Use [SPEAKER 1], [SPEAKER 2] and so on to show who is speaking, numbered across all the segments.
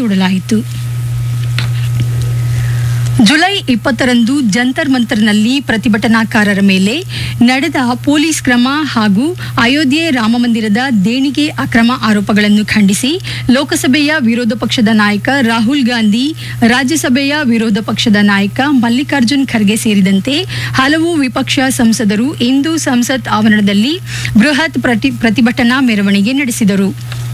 [SPEAKER 1] ಮುಂದೂಡಲಾಯಿತು ಜುಲೈ ಇಪ್ಪತ್ತರಂದು ಜಂತರ್ ಮಂತರ್ನಲ್ಲಿ ಪ್ರತಿಭಟನಾಕಾರರ ಮೇಲೆ ನಡೆದ ಪೊಲೀಸ್ ಕ್ರಮ ಹಾಗೂ ಅಯೋಧ್ಯೆ ರಾಮಮಂದಿರದ ದೇಣಿಗೆ ಅಕ್ರಮ ಆರೋಪಗಳನ್ನು ಖಂಡಿಸಿ ಲೋಕಸಭೆಯ ವಿರೋಧ ಪಕ್ಷದ ನಾಯಕ ರಾಹುಲ್ ಗಾಂಧಿ ರಾಜ್ಯಸಭೆಯ ವಿರೋಧ ಪಕ್ಷದ ನಾಯಕ ಮಲ್ಲಿಕಾರ್ಜುನ್ ಖರ್ಗೆ ಸೇರಿದಂತೆ ಹಲವು ವಿಪಕ್ಷ ಸಂಸದರು ಇಂದು ಸಂಸತ್ ಆವರಣದಲ್ಲಿ ಬೃಹತ್ ಪ್ರತಿ- ಪ್ರತಿಭಟನಾ ಮೆರವಣಿಗೆ ನಡೆಸಿದರು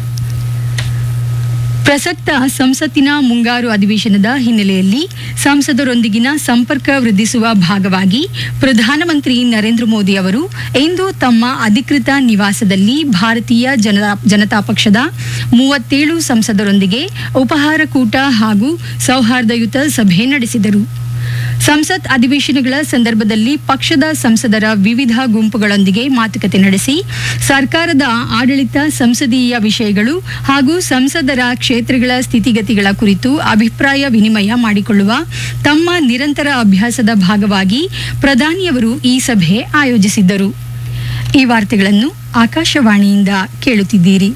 [SPEAKER 1] ಪ್ರಸಕ್ತ ಸಂಸತ್ತಿನ ಮುಂಗಾರು ಅಧಿವೇಶನದ ಹಿನ್ನೆಲೆಯಲ್ಲಿ ಸಂಸದರೊಂದಿಗಿನ ಸಂಪರ್ಕ ವೃದ್ಧಿಸುವ ಭಾಗವಾಗಿ ಪ್ರಧಾನಮಂತ್ರಿ ನರೇಂದ್ರ ಮೋದಿ ಅವರು ಇಂದು ತಮ್ಮ ಅಧಿಕೃತ ನಿವಾಸದಲ್ಲಿ ಭಾರತೀಯ ಜನತಾ ಜನತಾ ಪಕ್ಷದ ಮೂವತ್ತೇಳು ಸಂಸದರೊಂದಿಗೆ ಉಪಹಾರ ಕೂಟ ಹಾಗೂ ಸೌಹಾರ್ದಯುತ ಸಭೆ ನಡೆಸಿದರು ಸಂಸತ್ ಅಧಿವೇಶನಗಳ ಸಂದರ್ಭದಲ್ಲಿ ಪಕ್ಷದ ಸಂಸದರ ವಿವಿಧ ಗುಂಪುಗಳೊಂದಿಗೆ ಮಾತುಕತೆ ನಡೆಸಿ ಸರ್ಕಾರದ ಆಡಳಿತ ಸಂಸದೀಯ ವಿಷಯಗಳು ಹಾಗೂ ಸಂಸದರ ಕ್ಷೇತ್ರಗಳ ಸ್ಥಿತಿಗತಿಗಳ ಕುರಿತು ಅಭಿಪ್ರಾಯ ವಿನಿಮಯ ಮಾಡಿಕೊಳ್ಳುವ ತಮ್ಮ ನಿರಂತರ ಅಭ್ಯಾಸದ ಭಾಗವಾಗಿ ಪ್ರಧಾನಿಯವರು ಈ ಸಭೆ ಆಯೋಜಿಸಿದ್ದರು ಈ ವಾರ್ತೆಗಳನ್ನು ಆಕಾಶವಾಣಿಯಿಂದ ಕೇಳುತ್ತಿದ್ದೀರಿ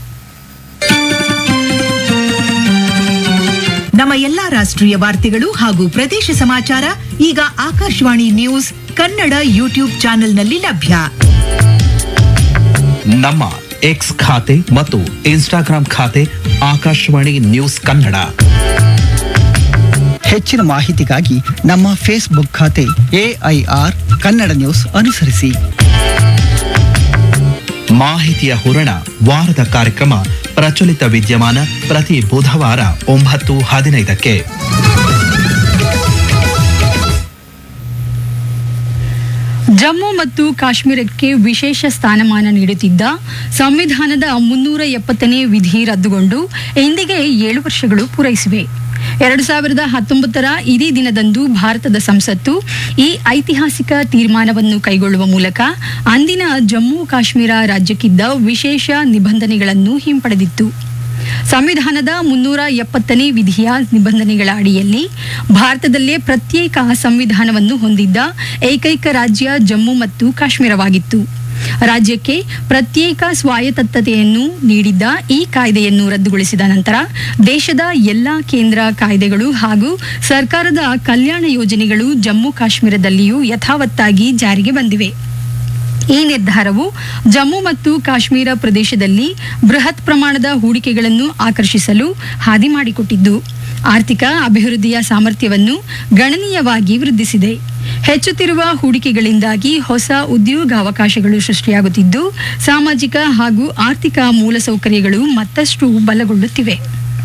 [SPEAKER 2] ನಮ್ಮ ಎಲ್ಲಾ ರಾಷ್ಟ್ರೀಯ ವಾರ್ತೆಗಳು ಹಾಗೂ ಪ್ರದೇಶ ಸಮಾಚಾರ ಈಗ ಆಕಾಶವಾಣಿ ನ್ಯೂಸ್ ಕನ್ನಡ ಯೂಟ್ಯೂಬ್ ಚಾನೆಲ್ನಲ್ಲಿ ಲಭ್ಯ
[SPEAKER 3] ನಮ್ಮ ಎಕ್ಸ್ ಖಾತೆ ಮತ್ತು ಇನ್ಸ್ಟಾಗ್ರಾಂ ಖಾತೆ ಆಕಾಶವಾಣಿ ನ್ಯೂಸ್ ಕನ್ನಡ
[SPEAKER 4] ಹೆಚ್ಚಿನ ಮಾಹಿತಿಗಾಗಿ ನಮ್ಮ ಫೇಸ್ಬುಕ್ ಖಾತೆ ಎಐಆರ್ ಕನ್ನಡ ನ್ಯೂಸ್ ಅನುಸರಿಸಿ
[SPEAKER 3] ಮಾಹಿತಿಯ ಹೂರಣ ವಾರದ ಕಾರ್ಯಕ್ರಮ ಪ್ರಚಲಿತ ವಿದ್ಯಮಾನ ಪ್ರತಿ ಬುಧವಾರ ಒಂಬತ್ತು ಹದಿನೈದಕ್ಕೆ
[SPEAKER 1] ಜಮ್ಮು ಮತ್ತು ಕಾಶ್ಮೀರಕ್ಕೆ ವಿಶೇಷ ಸ್ಥಾನಮಾನ ನೀಡುತ್ತಿದ್ದ ಸಂವಿಧಾನದ ಮುನ್ನೂರ ಎಪ್ಪತ್ತನೇ ವಿಧಿ ರದ್ದುಗೊಂಡು ಇಂದಿಗೆ ಏಳು ವರ್ಷಗಳು ಪೂರೈಸಿವೆ ಎರಡು ಸಾವಿರದ ಹತ್ತೊಂಬತ್ತರ ಇದೇ ದಿನದಂದು ಭಾರತದ ಸಂಸತ್ತು ಈ ಐತಿಹಾಸಿಕ ತೀರ್ಮಾನವನ್ನು ಕೈಗೊಳ್ಳುವ ಮೂಲಕ ಅಂದಿನ ಜಮ್ಮು ಕಾಶ್ಮೀರ ರಾಜ್ಯಕ್ಕಿದ್ದ ವಿಶೇಷ ನಿಬಂಧನೆಗಳನ್ನು ಹಿಂಪಡೆದಿತ್ತು ಸಂವಿಧಾನದ ಮುನ್ನೂರ ಎಪ್ಪತ್ತನೇ ವಿಧಿಯ ನಿಬಂಧನೆಗಳ ಅಡಿಯಲ್ಲಿ ಭಾರತದಲ್ಲೇ ಪ್ರತ್ಯೇಕ ಸಂವಿಧಾನವನ್ನು ಹೊಂದಿದ್ದ ಏಕೈಕ ರಾಜ್ಯ ಜಮ್ಮು ಮತ್ತು ಕಾಶ್ಮೀರವಾಗಿತ್ತು ರಾಜ್ಯಕ್ಕೆ ಪ್ರತ್ಯೇಕ ಸ್ವಾಯತ್ತತೆಯನ್ನು ನೀಡಿದ್ದ ಈ ಕಾಯ್ದೆಯನ್ನು ರದ್ದುಗೊಳಿಸಿದ ನಂತರ ದೇಶದ ಎಲ್ಲ ಕೇಂದ್ರ ಕಾಯ್ದೆಗಳು ಹಾಗೂ ಸರ್ಕಾರದ ಕಲ್ಯಾಣ ಯೋಜನೆಗಳು ಜಮ್ಮು ಕಾಶ್ಮೀರದಲ್ಲಿಯೂ ಯಥಾವತ್ತಾಗಿ ಜಾರಿಗೆ ಬಂದಿವೆ ಈ ನಿರ್ಧಾರವು ಜಮ್ಮು ಮತ್ತು ಕಾಶ್ಮೀರ ಪ್ರದೇಶದಲ್ಲಿ ಬೃಹತ್ ಪ್ರಮಾಣದ ಹೂಡಿಕೆಗಳನ್ನು ಆಕರ್ಷಿಸಲು ಹಾದಿ ಮಾಡಿಕೊಟ್ಟಿದ್ದು ಆರ್ಥಿಕ ಅಭಿವೃದ್ಧಿಯ ಸಾಮರ್ಥ್ಯವನ್ನು ಗಣನೀಯವಾಗಿ ವೃದ್ಧಿಸಿದೆ ಹೆಚ್ಚುತ್ತಿರುವ ಹೂಡಿಕೆಗಳಿಂದಾಗಿ ಹೊಸ ಉದ್ಯೋಗಾವಕಾಶಗಳು ಸೃಷ್ಟಿಯಾಗುತ್ತಿದ್ದು ಸಾಮಾಜಿಕ ಹಾಗೂ ಆರ್ಥಿಕ ಮೂಲಸೌಕರ್ಯಗಳು ಮತ್ತಷ್ಟು ಬಲಗೊಳ್ಳುತ್ತಿವೆ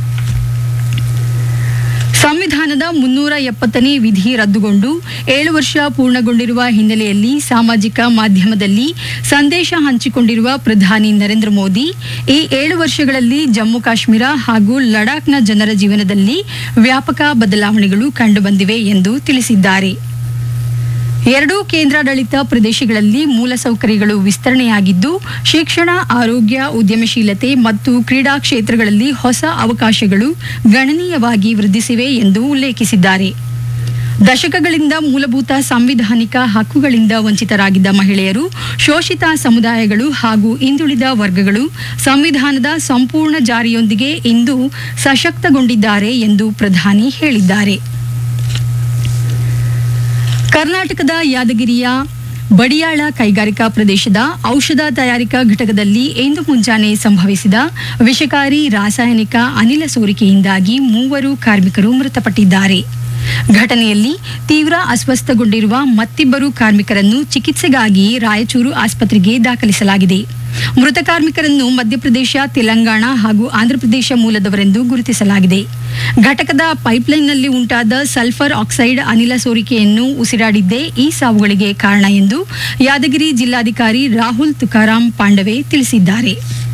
[SPEAKER 1] ಸಂವಿಧಾನದ ಮುನ್ನೂರ ಎಪ್ಪತ್ತನೇ ವಿಧಿ ರದ್ದುಗೊಂಡು ಏಳು ವರ್ಷ ಪೂರ್ಣಗೊಂಡಿರುವ ಹಿನ್ನೆಲೆಯಲ್ಲಿ ಸಾಮಾಜಿಕ ಮಾಧ್ಯಮದಲ್ಲಿ ಸಂದೇಶ ಹಂಚಿಕೊಂಡಿರುವ ಪ್ರಧಾನಿ ನರೇಂದ್ರ ಮೋದಿ ಈ ಏಳು ವರ್ಷಗಳಲ್ಲಿ ಜಮ್ಮು ಕಾಶ್ಮೀರ ಹಾಗೂ ಲಡಾಖ್ನ ಜನರ ಜೀವನದಲ್ಲಿ ವ್ಯಾಪಕ ಬದಲಾವಣೆಗಳು ಕಂಡುಬಂದಿವೆ ಎಂದು ತಿಳಿಸಿದ್ದಾರೆ ಎರಡೂ ಕೇಂದ್ರಾಡಳಿತ ಪ್ರದೇಶಗಳಲ್ಲಿ ಮೂಲಸೌಕರ್ಯಗಳು ವಿಸ್ತರಣೆಯಾಗಿದ್ದು ಶಿಕ್ಷಣ ಆರೋಗ್ಯ ಉದ್ಯಮಶೀಲತೆ ಮತ್ತು ಕ್ರೀಡಾ ಕ್ಷೇತ್ರಗಳಲ್ಲಿ ಹೊಸ ಅವಕಾಶಗಳು ಗಣನೀಯವಾಗಿ ವೃದ್ಧಿಸಿವೆ ಎಂದು ಉಲ್ಲೇಖಿಸಿದ್ದಾರೆ ದಶಕಗಳಿಂದ ಮೂಲಭೂತ ಸಾಂವಿಧಾನಿಕ ಹಕ್ಕುಗಳಿಂದ ವಂಚಿತರಾಗಿದ್ದ ಮಹಿಳೆಯರು ಶೋಷಿತ ಸಮುದಾಯಗಳು ಹಾಗೂ ಹಿಂದುಳಿದ ವರ್ಗಗಳು ಸಂವಿಧಾನದ ಸಂಪೂರ್ಣ ಜಾರಿಯೊಂದಿಗೆ ಇಂದು ಸಶಕ್ತಗೊಂಡಿದ್ದಾರೆ ಎಂದು ಪ್ರಧಾನಿ ಹೇಳಿದ್ದಾರೆ ಕರ್ನಾಟಕದ ಯಾದಗಿರಿಯ ಬಡಿಯಾಳ ಕೈಗಾರಿಕಾ ಪ್ರದೇಶದ ಔಷಧ ತಯಾರಿಕಾ ಘಟಕದಲ್ಲಿ ಇಂದು ಮುಂಜಾನೆ ಸಂಭವಿಸಿದ ವಿಷಕಾರಿ ರಾಸಾಯನಿಕ ಅನಿಲ ಸೋರಿಕೆಯಿಂದಾಗಿ ಮೂವರು ಕಾರ್ಮಿಕರು ಮೃತಪಟ್ಟಿದ್ದಾರೆ ಘಟನೆಯಲ್ಲಿ ತೀವ್ರ ಅಸ್ವಸ್ಥಗೊಂಡಿರುವ ಮತ್ತಿಬ್ಬರು ಕಾರ್ಮಿಕರನ್ನು ಚಿಕಿತ್ಸೆಗಾಗಿ ರಾಯಚೂರು ಆಸ್ಪತ್ರೆಗೆ ದಾಖಲಿಸಲಾಗಿದೆ ಮೃತ ಕಾರ್ಮಿಕರನ್ನು ಮಧ್ಯಪ್ರದೇಶ ತೆಲಂಗಾಣ ಹಾಗೂ ಆಂಧ್ರಪ್ರದೇಶ ಮೂಲದವರೆಂದು ಗುರುತಿಸಲಾಗಿದೆ ಘಟಕದ ಪೈಪ್ಲೈನ್ನಲ್ಲಿ ಉಂಟಾದ ಸಲ್ಫರ್ ಆಕ್ಸೈಡ್ ಅನಿಲ ಸೋರಿಕೆಯನ್ನು ಉಸಿರಾಡಿದ್ದೇ ಈ ಸಾವುಗಳಿಗೆ ಕಾರಣ ಎಂದು ಯಾದಗಿರಿ ಜಿಲ್ಲಾಧಿಕಾರಿ ರಾಹುಲ್ ತುಕಾರಾಂ ಪಾಂಡವೆ ತಿಳಿಸಿದ್ದಾರೆ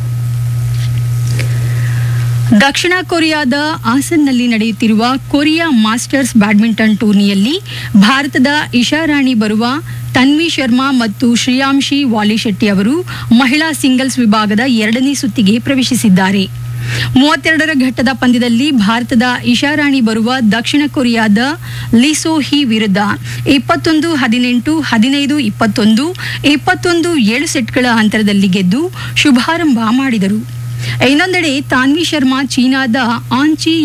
[SPEAKER 1] ದಕ್ಷಿಣ ಕೊರಿಯಾದ ಆಸನ್ನಲ್ಲಿ ನಡೆಯುತ್ತಿರುವ ಕೊರಿಯಾ ಮಾಸ್ಟರ್ಸ್ ಬ್ಯಾಡ್ಮಿಂಟನ್ ಟೂರ್ನಿಯಲ್ಲಿ ಭಾರತದ ಇಶಾರಾಣಿ ಬರುವ ತನ್ವಿ ಶರ್ಮಾ ಮತ್ತು ಶ್ರೇಯಾಂಶಿ ವಾಲಿಶೆಟ್ಟಿ ಅವರು ಮಹಿಳಾ ಸಿಂಗಲ್ಸ್ ವಿಭಾಗದ ಎರಡನೇ ಸುತ್ತಿಗೆ ಪ್ರವೇಶಿಸಿದ್ದಾರೆ ಮೂವತ್ತೆರಡರ ಘಟ್ಟದ ಪಂದ್ಯದಲ್ಲಿ ಭಾರತದ ಇಶಾರಾಣಿ ಬರುವ ದಕ್ಷಿಣ ಕೊರಿಯಾದ ಲಿಸೋ ಹಿ ವಿರುದ್ಧ ಇಪ್ಪತ್ತೊಂದು ಹದಿನೆಂಟು ಹದಿನೈದು ಇಪ್ಪತ್ತೊಂದು ಇಪ್ಪತ್ತೊಂದು ಏಳು ಸೆಟ್ಗಳ ಅಂತರದಲ್ಲಿ ಗೆದ್ದು ಶುಭಾರಂಭ ಮಾಡಿದರು ಇನ್ನೊಂದೆಡೆ ತಾನ್ವಿ ಶರ್ಮಾ ಚೀನಾದ ಆಂಚಿ